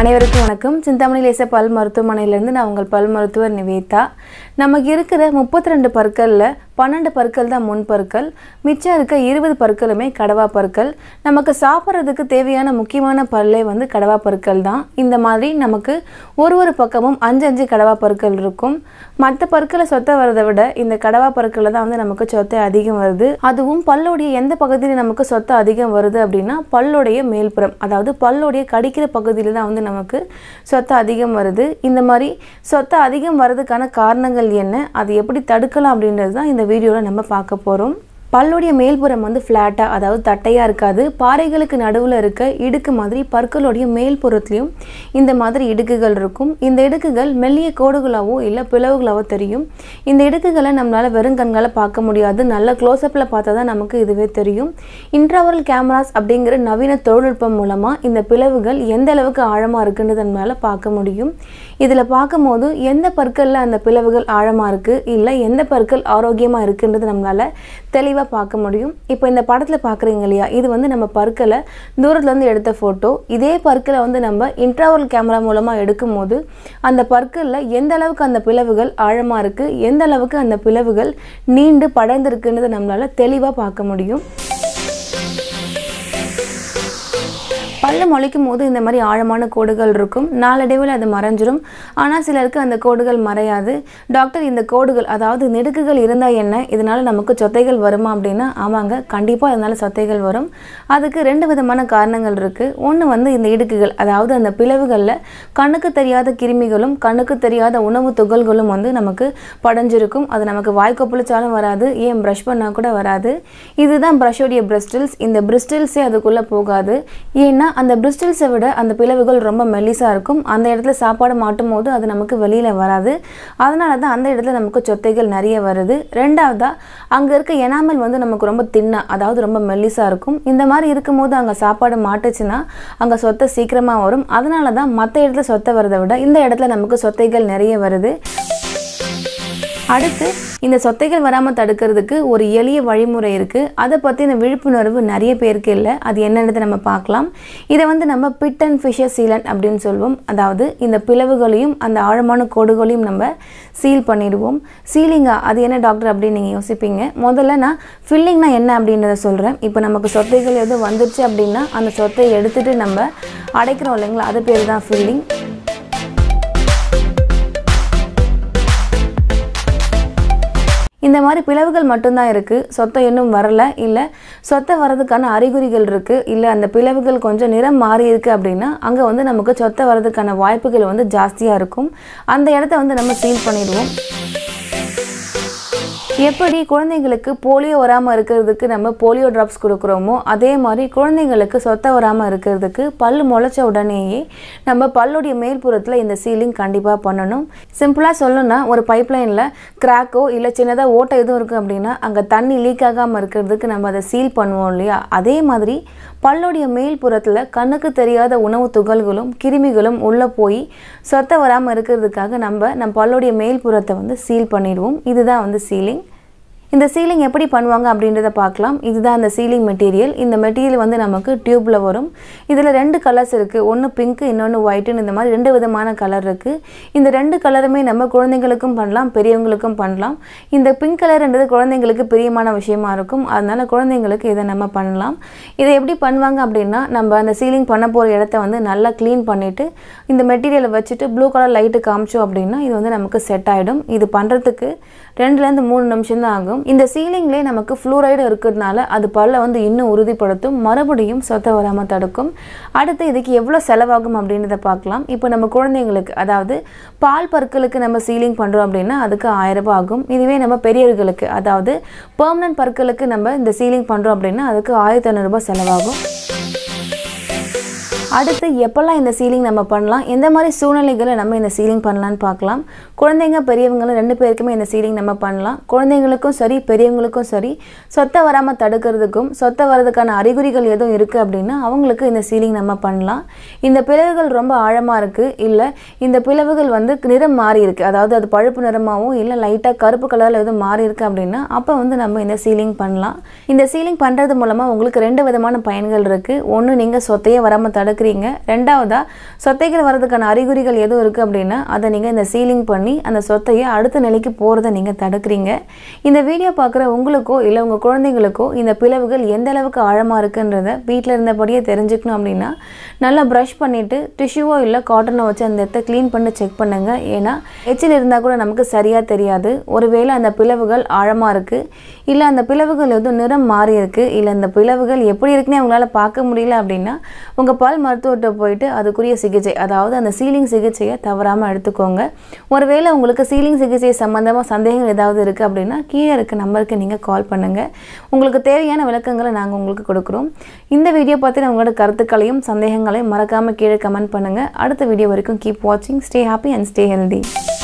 அனைவருக்கும் வணக்கம் சிந்தாமணி லேச பல் மருத்துவமனையிலேருந்து நான் உங்கள் பல் மருத்துவர் நிவேதா நமக்கு இருக்கிற முப்பத்தி ரெண்டு பற்களில் பன்னெண்டு பற்கள் தான் முன் பற்கள் மிச்சம் இருக்க இருபது பற்களுமே கடவா பற்கள் நமக்கு சாப்பிட்றதுக்கு தேவையான முக்கியமான பல்லே வந்து கடவா பற்கள் தான் இந்த மாதிரி நமக்கு ஒரு ஒரு பக்கமும் அஞ்சு அஞ்சு கடவா பற்கள் இருக்கும் மற்ற பற்களை சொத்தை வரதை விட இந்த கடவா பற்களில் தான் வந்து நமக்கு சொத்தை அதிகம் வருது அதுவும் பல்லுடைய எந்த பகுதியில் நமக்கு சொத்தை அதிகம் வருது அப்படின்னா பல்லுடைய மேல்புறம் அதாவது பல்லுடைய கடிக்கிற பகுதியில் தான் வந்து நமக்கு சொத்தை அதிகம் வருது இந்த மாதிரி சொத்தை அதிகம் வர்றதுக்கான காரணங்கள் என்ன அது எப்படி தடுக்கலாம் அப்படின்றது தான் இந்த வீடியோவில் நம்ம பார்க்க போகிறோம் பல்லுடைய மேல்புறம் வந்து ஃப்ளாட்டாக அதாவது தட்டையாக இருக்காது பாறைகளுக்கு நடுவில் இருக்க இடுக்கு மாதிரி பற்களுடைய மேல்புறத்துலையும் இந்த மாதிரி இடுக்குகள் இருக்கும் இந்த இடுக்குகள் மெல்லிய கோடுகளாவோ இல்லை பிளவுகளாவோ தெரியும் இந்த இடுக்குகளை நம்மளால் வெறும் கண்களை பார்க்க முடியாது நல்ல க்ளோஸ்அப்பில் பார்த்தா தான் நமக்கு இதுவே தெரியும் இன்ட்ராவரல் கேமராஸ் அப்படிங்கிற நவீன தொழில்நுட்பம் மூலமாக இந்த பிளவுகள் எந்த அளவுக்கு ஆழமாக இருக்குன்றது நம்மளால் பார்க்க முடியும் இதில் பார்க்கும்போது எந்த பற்களில் அந்த பிளவுகள் ஆழமாக இருக்குது இல்லை எந்த பற்கள் ஆரோக்கியமாக இருக்குன்றது நம்மளால் தெளிவாக பார்க்க முடியும் இப்போ இந்த படத்தில் பார்க்குறீங்க இல்லையா இது வந்து நம்ம பற்களை தூரத்துலேருந்து எடுத்த ஃபோட்டோ இதே பற்களை வந்து நம்ம இன்ட்ராவல் கேமரா மூலமாக எடுக்கும்போது அந்த பற்களில் எந்த அளவுக்கு அந்த பிளவுகள் ஆழமாக இருக்குது எந்த அளவுக்கு அந்த பிளவுகள் நீண்டு படர்ந்துருக்குன்றதை நம்மளால் தெளிவாக பார்க்க முடியும் பல்லு முளைக்கும் போது இந்த மாதிரி ஆழமான கோடுகள் இருக்கும் நாளடைவில் அது மறைஞ்சிரும் ஆனால் சிலருக்கு அந்த கோடுகள் மறையாது டாக்டர் இந்த கோடுகள் அதாவது நெடுக்குகள் இருந்தால் என்ன இதனால் நமக்கு சொத்தைகள் வருமா அப்படின்னா ஆமாங்க கண்டிப்பாக இதனால் சொத்தைகள் வரும் அதுக்கு ரெண்டு விதமான காரணங்கள் இருக்குது ஒன்று வந்து இந்த இடுக்குகள் அதாவது அந்த பிளவுகளில் கண்ணுக்கு தெரியாத கிருமிகளும் கண்ணுக்கு தெரியாத உணவு துகள்களும் வந்து நமக்கு படைஞ்சிருக்கும் அது நமக்கு வாய் கொப்பளிச்சாலும் வராது ஏன் ப்ரஷ் பண்ணால் கூட வராது இதுதான் ப்ரஷோடைய பிரிஸ்டில்ஸ் இந்த பிரிஸ்டில்ஸே அதுக்குள்ளே போகாது ஏன்னா அந்த பிரிஸ்டில்ஸை விட அந்த பிளவுகள் ரொம்ப மெல்லிஸாக இருக்கும் அந்த இடத்துல சாப்பாடு மாட்டும் போது அது நமக்கு வெளியில் வராது அதனால தான் அந்த இடத்துல நமக்கு சொத்தைகள் நிறைய வருது ரெண்டாவதாக அங்கே இருக்க எனாமல் வந்து நமக்கு ரொம்ப தின்னா அதாவது ரொம்ப மெல்லிஸாக இருக்கும் இந்த மாதிரி இருக்கும்போது அங்கே சாப்பாடு மாட்டுச்சுன்னா அங்கே சொத்தை சீக்கிரமாக வரும் அதனால தான் மற்ற இடத்துல சொத்தை வரதை விட இந்த இடத்துல நமக்கு சொத்தைகள் நிறைய வருது அடுத்து இந்த சொத்தைகள் வராமல் தடுக்கிறதுக்கு ஒரு எளிய வழிமுறை இருக்குது அதை பற்றின விழிப்புணர்வு நிறைய பேருக்கு இல்லை அது என்னன்றதை நம்ம பார்க்கலாம் இதை வந்து நம்ம பிட் அண்ட் ஃபிஷர் சீலன் அப்படின்னு சொல்லுவோம் அதாவது இந்த பிளவுகளையும் அந்த ஆழமான கோடுகளையும் நம்ம சீல் பண்ணிடுவோம் சீலிங்கா அது என்ன டாக்டர் அப்படின்னு நீங்கள் யோசிப்பீங்க முதல்ல நான் ஃபில்லிங்னா என்ன அப்படின்றத சொல்கிறேன் இப்போ நமக்கு சொத்தைகள் எதுவும் வந்துருச்சு அப்படின்னா அந்த சொத்தை எடுத்துகிட்டு நம்ம அடைக்கிறோம் இல்லைங்களா அது பேர் தான் ஃபில்லிங் இந்த மாதிரி பிளவுகள் மட்டும்தான் இருக்குது சொத்தை இன்னும் வரல இல்லை சொத்தை வர்றதுக்கான அறிகுறிகள் இருக்குது இல்லை அந்த பிளவுகள் கொஞ்சம் நிறம் மாறி இருக்குது அப்படின்னா அங்கே வந்து நமக்கு சொத்தை வர்றதுக்கான வாய்ப்புகள் வந்து ஜாஸ்தியாக இருக்கும் அந்த இடத்த வந்து நம்ம சீல் பண்ணிடுவோம் எப்படி குழந்தைங்களுக்கு போலியோ வராமல் இருக்கிறதுக்கு நம்ம போலியோ ட்ராப்ஸ் கொடுக்குறோமோ அதே மாதிரி குழந்தைங்களுக்கு சொத்தை வராமல் இருக்கிறதுக்கு பல் முளைச்ச உடனேயே நம்ம பல்லுடைய மேல்புறத்தில் இந்த சீலிங் கண்டிப்பாக பண்ணணும் சிம்பிளாக சொல்லணும்னா ஒரு பைப்லைனில் கிராக்கோ இல்லை சின்னதாக ஓட்டை எதுவும் இருக்குது அப்படின்னா அங்கே தண்ணி லீக் ஆகாமல் இருக்கிறதுக்கு நம்ம அதை சீல் பண்ணுவோம் இல்லையா அதே மாதிரி பல்லுடைய மேல்புறத்தில் கண்ணுக்கு தெரியாத உணவு துகள்களும் கிருமிகளும் உள்ளே போய் சொத்தை வராமல் இருக்கிறதுக்காக நம்ம நம்ம பல்லுடைய மேல்புறத்தை வந்து சீல் பண்ணிடுவோம் இதுதான் வந்து சீலிங் இந்த சீலிங் எப்படி பண்ணுவாங்க அப்படின்றத பார்க்கலாம் இதுதான் அந்த சீலிங் மெட்டீரியல் இந்த மெட்டீரியல் வந்து நமக்கு டியூப்பில் வரும் இதில் ரெண்டு கலர்ஸ் இருக்குது ஒன்று பிங்க்கு இன்னொன்று ஒயிட்டுன்னு இந்த மாதிரி ரெண்டு விதமான கலர் இருக்குது இந்த ரெண்டு கலருமே நம்ம குழந்தைங்களுக்கும் பண்ணலாம் பெரியவங்களுக்கும் பண்ணலாம் இந்த பிங்க் கலர்ன்றது குழந்தைங்களுக்கு பிரியமான விஷயமா இருக்கும் அதனால் குழந்தைங்களுக்கு இதை நம்ம பண்ணலாம் இதை எப்படி பண்ணுவாங்க அப்படின்னா நம்ம அந்த சீலிங் பண்ண போகிற இடத்த வந்து நல்லா க்ளீன் பண்ணிவிட்டு இந்த மெட்டீரியலை வச்சுட்டு ப்ளூ கலர் லைட்டு காமிச்சோம் அப்படின்னா இது வந்து நமக்கு செட் ஆகிடும் இது பண்ணுறதுக்கு ரெண்டுலேருந்து மூணு நிமிஷம் தான் ஆகும் இந்த சீலிங்லேயே நமக்கு ஃப்ளூரைடு இருக்கிறதுனால அது பல்ல வந்து இன்னும் உறுதிப்படுத்தும் மறுபடியும் சொத்தை வராமல் தடுக்கும் அடுத்து இதுக்கு எவ்வளோ செலவாகும் அப்படின்றத பார்க்கலாம் இப்போ நம்ம குழந்தைங்களுக்கு அதாவது பால் பற்களுக்கு நம்ம சீலிங் பண்ணுறோம் அப்படின்னா அதுக்கு ஆயிரம் ரூபாய் ஆகும் இதுவே நம்ம பெரியவர்களுக்கு அதாவது பெர்மனன்ட் பற்களுக்கு நம்ம இந்த சீலிங் பண்ணுறோம் அப்படின்னா அதுக்கு ஆயிரத்தி ஐநூறுரூபா செலவாகும் அடுத்து எப்போல்லாம் இந்த சீலிங் நம்ம பண்ணலாம் எந்த மாதிரி சூழ்நிலைகளை நம்ம இந்த சீலிங் பண்ணலான்னு பார்க்கலாம் குழந்தைங்க பெரியவங்களும் ரெண்டு பேருக்குமே இந்த சீலிங் நம்ம பண்ணலாம் குழந்தைங்களுக்கும் சரி பெரியவங்களுக்கும் சரி சொத்தை வராமல் தடுக்கிறதுக்கும் சொத்தை வர்றதுக்கான அறிகுறிகள் எதுவும் இருக்குது அப்படின்னா அவங்களுக்கு இந்த சீலிங் நம்ம பண்ணலாம் இந்த பிளவுகள் ரொம்ப ஆழமாக இருக்குது இல்லை இந்த பிளவுகள் வந்து நிறம் மாறி இருக்குது அதாவது அது பழுப்பு நிறமாகவும் இல்லை லைட்டாக கருப்பு கலரில் எதுவும் மாறி இருக்குது அப்படின்னா அப்போ வந்து நம்ம இந்த சீலிங் பண்ணலாம் இந்த சீலிங் பண்ணுறது மூலமாக உங்களுக்கு ரெண்டு விதமான பயன்கள் இருக்குது ஒன்று நீங்கள் சொத்தையே வராமல் தடுக்கிறீங்க ரெண்டாவதாக சொத்தைகள் வர்றதுக்கான அறிகுறிகள் எதுவும் இருக்குது அப்படின்னா அதை நீங்கள் இந்த சீலிங் பண்ணி அந்த சொத்தையை அடுத்த நிலைக்கு போகிறத நீங்கள் தடுக்கிறீங்க இந்த வீடியோ பார்க்குற உங்களுக்கோ இல்லை உங்கள் குழந்தைங்களுக்கோ இந்த பிளவுகள் எந்த அளவுக்கு ஆழமாக இருக்குன்றத வீட்டில் இருந்தபடியே தெரிஞ்சுக்கணும் அப்படின்னா நல்லா ப்ரஷ் பண்ணிவிட்டு டிஷ்யூவோ இல்லை காட்டனோ வச்சு அந்த இடத்த க்ளீன் பண்ணி செக் பண்ணுங்கள் ஏன்னா எச்சில் இருந்தால் கூட நமக்கு சரியாக தெரியாது ஒருவேளை அந்த பிளவுகள் ஆழமாக இருக்குது இல்லை அந்த பிளவுகள் எதுவும் நிறம் மாறி இருக்குது இல்லை அந்த பிளவுகள் எப்படி இருக்குன்னே அவங்களால பார்க்க முடியல அப்படின்னா உங்கள் பல் மருத்துவர்கிட்ட போயிட்டு அதுக்குரிய சிகிச்சை அதாவது அந்த சீலிங் சிகிச்சையை தவறாமல் எடுத்துக்கோங்க ஒருவேளை உங்களுக்கு சீலிங் சிகிச்சை சம்மந்தமாக சந்தேகங்கள் ஏதாவது இருக்குது அப்படின்னா கீழே இருக்க நம்பருக்கு நீங்கள் கால் பண்ணுங்கள் உங்களுக்கு தேவையான விளக்கங்களை நாங்கள் உங்களுக்கு கொடுக்குறோம் இந்த வீடியோ பற்றின உங்களோட கருத்துக்களையும் சந்தேகங்களையும் மறக்காமல் கீழே கமெண்ட் பண்ணுங்கள் அடுத்த வீடியோ வரைக்கும் கீப் வாட்சிங் stay happy and stay healthy